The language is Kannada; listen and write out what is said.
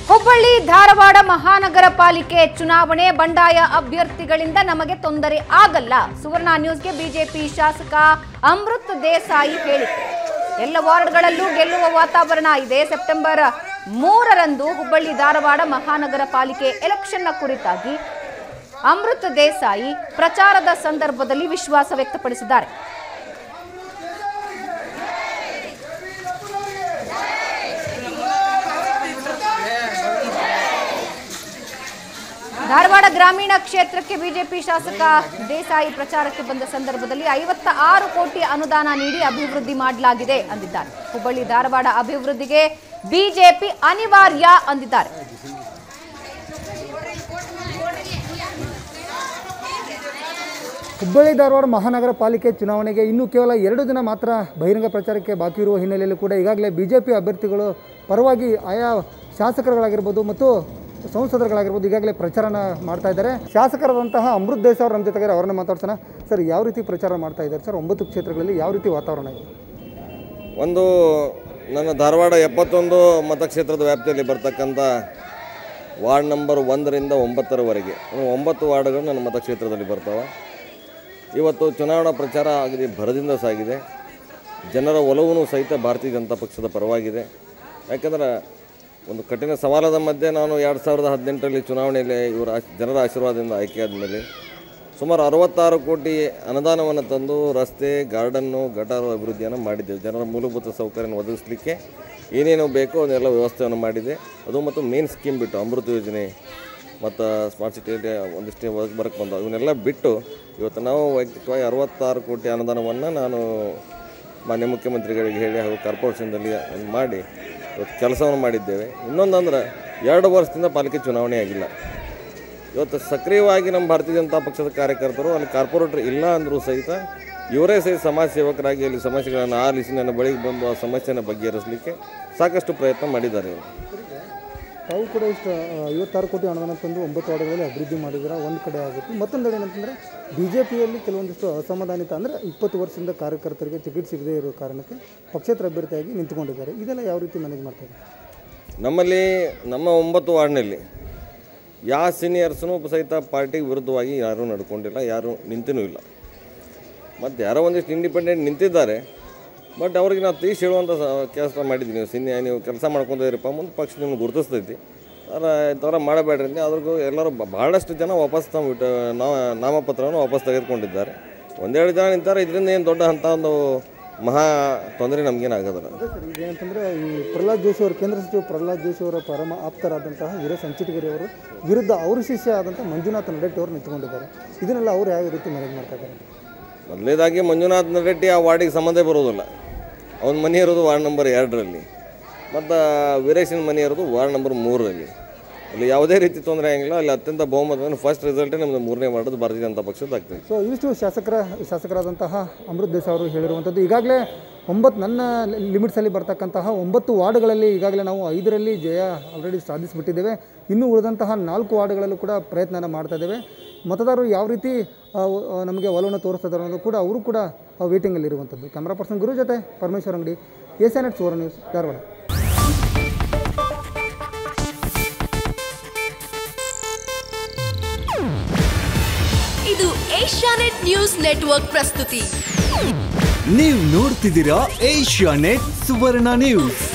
ಹುಬ್ಬಳ್ಳಿ ಧಾರವಾಡ ಮಹಾನಗರ ಪಾಲಿಕೆ ಚುನಾವಣೆ ಬಂಡಾಯ ಅಭ್ಯರ್ಥಿಗಳಿಂದ ನಮಗೆ ತೊಂದರೆ ಆಗಲ್ಲ ಸುವರ್ಣ ನ್ಯೂಸ್ಗೆ ಬಿಜೆಪಿ ಶಾಸಕ ಅಮೃತ್ ದೇಸಾಯಿ ಹೇಳಿಕೆ ಎಲ್ಲ ವಾರ್ಡ್ಗಳಲ್ಲೂ ಗೆಲ್ಲುವ ವಾತಾವರಣ ಇದೆ ಸೆಪ್ಟೆಂಬರ್ ಮೂರರಂದು ಹುಬ್ಬಳ್ಳಿ ಧಾರವಾಡ ಮಹಾನಗರ ಪಾಲಿಕೆ ಎಲೆಕ್ಷನ್ನ ಕುರಿತಾಗಿ ಅಮೃತ್ ದೇಸಾಯಿ ಪ್ರಚಾರದ ಸಂದರ್ಭದಲ್ಲಿ ವಿಶ್ವಾಸ ವ್ಯಕ್ತಪಡಿಸಿದ್ದಾರೆ ಧಾರವಾಡ ಗ್ರಾಮೀಣ ಕ್ಷೇತ್ರಕ್ಕೆ ಬಿಜೆಪಿ ಶಾಸಕ ದೇಸಾಯಿ ಪ್ರಚಾರಕ್ಕೆ ಬಂದ ಸಂದರ್ಭದಲ್ಲಿ ಐವತ್ತ ಆರು ಕೋಟಿ ಅನುದಾನ ನೀಡಿ ಅಭಿವೃದ್ಧಿ ಮಾಡಲಾಗಿದೆ ಅಂದಿದ್ದಾರೆ ಹುಬ್ಬಳ್ಳಿ ಧಾರವಾಡ ಅಭಿವೃದ್ಧಿಗೆ ಬಿಜೆಪಿ ಅನಿವಾರ್ಯ ಅಂದಿದ್ದಾರೆ ಹುಬ್ಬಳ್ಳಿ ಧಾರವಾಡ ಮಹಾನಗರ ಪಾಲಿಕೆ ಚುನಾವಣೆಗೆ ಇನ್ನೂ ಕೇವಲ ಎರಡು ದಿನ ಮಾತ್ರ ಬಹಿರಂಗ ಪ್ರಚಾರಕ್ಕೆ ಬಾಕಿ ಇರುವ ಹಿನ್ನೆಲೆಯಲ್ಲಿ ಕೂಡ ಈಗಾಗಲೇ ಬಿ ಜೆ ಪಿ ಅಭ್ಯರ್ಥಿಗಳು ಪರವಾಗಿ ಆಯಾ ಶಾಸಕರುಗಳಾಗಿರ್ಬೋದು ಮತ್ತು ಸಂಸದರುಗಳಾಗಿರ್ಬೋದು ಈಗಾಗಲೇ ಪ್ರಚಾರನ ಮಾಡ್ತಾ ಇದ್ದಾರೆ ಶಾಸಕರಾದಂತಹ ಅಮೃತ್ ದೇಸಾಯಿ ಅವರು ನಮ್ಮ ಜೊತೆಗೆ ಅವರನ್ನ ಮಾತಾಡ್ಸೋಣ ಸರ್ ಯಾವ ರೀತಿ ಪ್ರಚಾರ ಮಾಡ್ತಾ ಇದ್ದಾರೆ ಸರ್ ಒಂಬತ್ತು ಕ್ಷೇತ್ರಗಳಲ್ಲಿ ಯಾವ ರೀತಿ ವಾತಾವರಣ ಇದೆ ಒಂದು ನನ್ನ ಧಾರವಾಡ ಎಪ್ಪತ್ತೊಂದು ಮತಕ್ಷೇತ್ರದ ವ್ಯಾಪ್ತಿಯಲ್ಲಿ ಬರ್ತಕ್ಕಂಥ ವಾರ್ಡ್ ನಂಬರ್ ಒಂದರಿಂದ ಒಂಬತ್ತರವರೆಗೆ ಇನ್ನು ಒಂಬತ್ತು ವಾರ್ಡ್ಗಳು ನನ್ನ ಮತಕ್ಷೇತ್ರದಲ್ಲಿ ಬರ್ತಾವೆ ಇವತ್ತು ಚುನಾವಣಾ ಪ್ರಚಾರ ಆಗಿದೆ ಭರದಿಂದ ಸಾಗಿದೆ ಜನರ ಒಲವು ಸಹಿತ ಭಾರತೀಯ ಜನತಾ ಪಕ್ಷದ ಪರವಾಗಿದೆ ಯಾಕಂದ್ರೆ ಒಂದು ಕಠಿಣ ಸವಾಲದ ಮಧ್ಯೆ ನಾನು ಎರಡು ಸಾವಿರದ ಹದಿನೆಂಟರಲ್ಲಿ ಚುನಾವಣೆಯಲ್ಲಿ ಇವರ ಆಶ್- ಜನರ ಆಶೀರ್ವಾದದಿಂದ ಆಯ್ಕೆಯಾದ ಮೇಲೆ ಸುಮಾರು ಅರವತ್ತಾರು ಕೋಟಿ ಅನುದಾನವನ್ನು ತಂದು ರಸ್ತೆ ಗಾರ್ಡನ್ನು ಗಟಾರ ಅಭಿವೃದ್ಧಿಯನ್ನು ಮಾಡಿದ್ದೇವೆ ಜನರ ಮೂಲಭೂತ ಸೌಕರ್ಯವನ್ನು ಒದಗಿಸಲಿಕ್ಕೆ ಏನೇನು ಬೇಕೋ ಅದನ್ನೆಲ್ಲ ವ್ಯವಸ್ಥೆಯನ್ನು ಮಾಡಿದೆ ಅದು ಮತ್ತು ಮೇನ್ ಸ್ಕೀಮ್ ಬಿಟ್ಟು ಅಮೃತ ಯೋಜನೆ ಮತ್ತು ಸ್ಮಾರ್ಟ್ ಸಿಟಿಯಲ್ಲಿ ಒಂದಿಷ್ಟು ಬರಕ್ಕೆ ಬಂದವು ಇವನ್ನೆಲ್ಲ ಬಿಟ್ಟು ಇವತ್ತು ನಾವು ವೈಯಕ್ತಿಕವಾಗಿ ಅರವತ್ತಾರು ಕೋಟಿ ಅನುದಾನವನ್ನು ನಾನು ಮಾನ್ಯ ಮುಖ್ಯಮಂತ್ರಿಗಳಿಗೆ ಹೇಳಿ ಹಾಗೂ ಕಾರ್ಪೊರೇಷನ್ದಲ್ಲಿ ಅದ್ನ ಮಾಡಿ ಇವತ್ತು ಕೆಲಸವನ್ನು ಮಾಡಿದ್ದೇವೆ ಇನ್ನೊಂದಂದ್ರೆ ಎರಡು ವರ್ಷದಿಂದ ಪಾಲಿಕೆ ಚುನಾವಣೆ ಆಗಿಲ್ಲ ಇವತ್ತು ಸಕ್ರಿಯವಾಗಿ ನಮ್ಮ ಭಾರತೀಯ ಜನತಾ ಪಕ್ಷದ ಕಾರ್ಯಕರ್ತರು ಅಲ್ಲಿ ಕಾರ್ಪೊರೇಟರ್ ಇಲ್ಲ ಅಂದರೂ ಸಹಿತ ಇವರೇ ಸಹಿತ ಸಮಾಜ ಸೇವಕರಾಗಿ ಅಲ್ಲಿ ಸಮಸ್ಯೆಗಳನ್ನು ಆಲಿಸಿ ನನ್ನ ಬಳಿಗೆ ಬಂದು ಆ ಸಮಸ್ಯೆನ ಬಗೆಹರಿಸಲಿಕ್ಕೆ ಸಾಕಷ್ಟು ಪ್ರಯತ್ನ ಮಾಡಿದ್ದಾರೆ ಇವರು ತಾವು ಕೂಡ ಇಷ್ಟು ಆ, ಐವತ್ತಾರು ಕೋಟಿ ಹಣವನ್ನು ತಂದು ಒಂಬತ್ತು ವಾರ್ಡ್ಗಳಲ್ಲಿ ಅಭಿವೃದ್ಧಿ ಮಾಡಿದ್ದೀರಾ ಒಂದು ಕಡೆ ಆಗುತ್ತೆ ಮತ್ತೊಂದು ಏನಂತಂದರೆ ಬಿ ಜೆ ಪಿಯಲ್ಲಿ ಕೆಲವೊಂದಿಷ್ಟು ಅಸಮಾಧಾನಿತ ಅಂದರೆ ಇಪ್ಪತ್ತು ವರ್ಷದಿಂದ ಕಾರ್ಯಕರ್ತರಿಗೆ ಟಿಕೆಟ್ ಸಿಗದೇ ಇರೋ ಕಾರಣಕ್ಕೆ ಪಕ್ಷೇತರ ಅಭ್ಯರ್ಥಿಯಾಗಿ ನಿಂತುಕೊಂಡಿದ್ದಾರೆ ಇದೆಲ್ಲ ಯಾವ ರೀತಿ ಮ್ಯಾನೇಜ್ ಮಾಡ್ತಾರೆ ನಮ್ಮಲ್ಲಿ ನಮ್ಮ ಒಂಬತ್ತು ವಾರ್ಡ್ನಲ್ಲಿ ಯಾವ ಸೀನಿಯರ್ಸ್ನೂ ಸಹಿತ ಪಾರ್ಟಿಗೆ ವಿರುದ್ಧವಾಗಿ ಯಾರೂ ನಡ್ಕೊಂಡಿಲ್ಲ ಯಾರೂ ನಿಂತೂ ಇಲ್ಲ ಮತ್ತು ಯಾರೋ ಒಂದಿಷ್ಟು ಇಂಡಿಪೆಂಡೆಂಟ್ ನಿಂತಿದ್ದಾರೆ ಬಟ್ ಅವ್ರಿಗೆ ನಾವು ತೀಸ್ ಹೇಳುವಂಥ ಕೆಲಸ ಮಾಡಿದ್ವಿ ನೀವು ಸಿನ್ಯ ನೀವು ಕೆಲಸ ಮಾಡ್ಕೊಂಡಿದ್ದೀರಪ್ಪ ಮುಂದೆ ಪಕ್ಷ ನಿಮ್ಗೆ ಗುರುತಿಸ್ತೈತಿ ಅದರ ಥರ ಮಾಡಬೇಡ್ರಿ ಅಂತ ಅದ್ರಿಗೂ ಎಲ್ಲರೂ ಬ- ಭಾಳಷ್ಟು ಜನ ವಾಪಸ್ ತಮ್ಮ ವಿಟ ನಾಮ ನಾಮಪತ್ರವನ್ನು ವಾಪಸ್ ತೆಗೆದುಕೊಂಡಿದ್ದಾರೆ ಒಂದೆರಡು ಜನ ನಿಂತಾರೆ ಇದರಿಂದ ಏನು ದೊಡ್ಡ ಅಂಥ ಒಂದು ಮಹಾ ತೊಂದರೆ ನಮಗೇನು ಆಗೋದಿಲ್ಲ ಅದೇ ಸರ್ ಈಗ ಏನಂತಂದರೆ ಈ ಪ್ರಹ್ಲಾದ್ ಜೋಶಿ ಅವರು ಕೇಂದ್ರ ಸಚಿವ ಪ್ರಹ್ಲಾದ್ ಜೋಶಿ ಅವರ ಪರಮ ಆಪ್ತರಾದಂತಹ ವೀರ ಸಂಚಿಟಗಿರಿ ಅವರು ವಿರುದ್ಧ ಅವ್ರ ಶಿಷ್ಯ ಆದಂಥ ಮಂಜುನಾಥ್ ನಡೆಟ್ಟಿ ಅವರು ನಿಂತ್ಕೊಂಡಿದ್ದಾರೆ ಇದನ್ನೆಲ್ಲ ಅವ್ರು ಯಾವ ರೀತಿ ಮ್ಯಾನೇಜ್ ಮಾಡ್ತಾ ಇದ್ದಾರೆ ಮೊದಲೇದಾಗಿ ಮಂಜುನಾಥ್ ರೆಡ್ಡಿ ಆ ವಾರ್ಡಿಗೆ ಸಂಬಂಧ ಬರೋದಿಲ್ಲ ಅವನ ಮನೆ ಇರೋದು ವಾರ್ಡ್ ನಂಬರ್ ಎರಡರಲ್ಲಿ ಮತ್ತು ವೀರೇಶನ ಮನೆ ಇರೋದು ವಾರ್ಡ್ ನಂಬರ್ ಮೂರರಲ್ಲಿ ಅಲ್ಲಿ ಯಾವುದೇ ರೀತಿ ತೊಂದರೆ ಆಗಿಲ್ಲ ಅಲ್ಲಿ ಅತ್ಯಂತ ಬಹುಮತ ಫಸ್ಟ್ ರಿಸಲ್ಟೇ ನಮ್ಮದು ಮೂರನೇ ವಾರ್ಡದು ಭಾರತೀಯ ಜನತಾ ಪಕ್ಷದ ಆಗ್ತದೆ ಸೊ ಇವಿಷ್ಟು ಶಾಸಕರ ಶಾಸಕರಾದಂತಹ ಅಮೃತ್ ದೇಸಾಯಿ ಅವರು ಹೇಳಿರುವಂಥದ್ದು ಈಗಾಗಲೇ ಒಂಬತ್ತು ನನ್ನ ಲಿಮಿಟ್ಸಲ್ಲಿ ಬರ್ತಕ್ಕಂತಹ ಒಂಬತ್ತು ವಾರ್ಡ್ಗಳಲ್ಲಿ ಈಗಾಗಲೇ ನಾವು ಐದರಲ್ಲಿ ಜಯ ಆಲ್ರೆಡಿ ಸಾಧಿಸಿಬಿಟ್ಟಿದ್ದೇವೆ ಇನ್ನು ಉಳಿದಂತಹ ನಾಲ್ಕು ವಾರ್ಡ್ಗಳಲ್ಲೂ ಕೂಡ ಪ್ರಯತ್ನನ ಮಾಡ್ತಾ ಇದ್ದೇವೆ ಮತದಾರರು ಯಾವ ರೀತಿ ಆ, ಆ, ನಮಗೆ ಒಲವನ್ನು ತೋರಿಸ್ತಾ ಇದ್ದಾರೆ ಅನ್ನೋದು ಕೂಡ ಅವರು ಕೂಡ ವೇಟಿಂಗಲ್ಲಿ ಇರುವಂಥದ್ದು ಕ್ಯಾಮ್ರಾ ಪರ್ಸನ್ ಗುರು ಜೊತೆ Parameshwar Angadi S N at Suvarna news Dharwad ಇದು ಏಷ್ಯಾನೆಟ್ ನ್ಯೂಸ್ ನೆಟ್ವರ್ಕ್ ಪ್ರಸ್ತುತಿ ನೀವು ನೋಡ್ತಿದ್ದೀರಾ ಏಷ್ಯಾ ನೆಟ್ ಸುವರ್ಣ ನ್ಯೂಸ್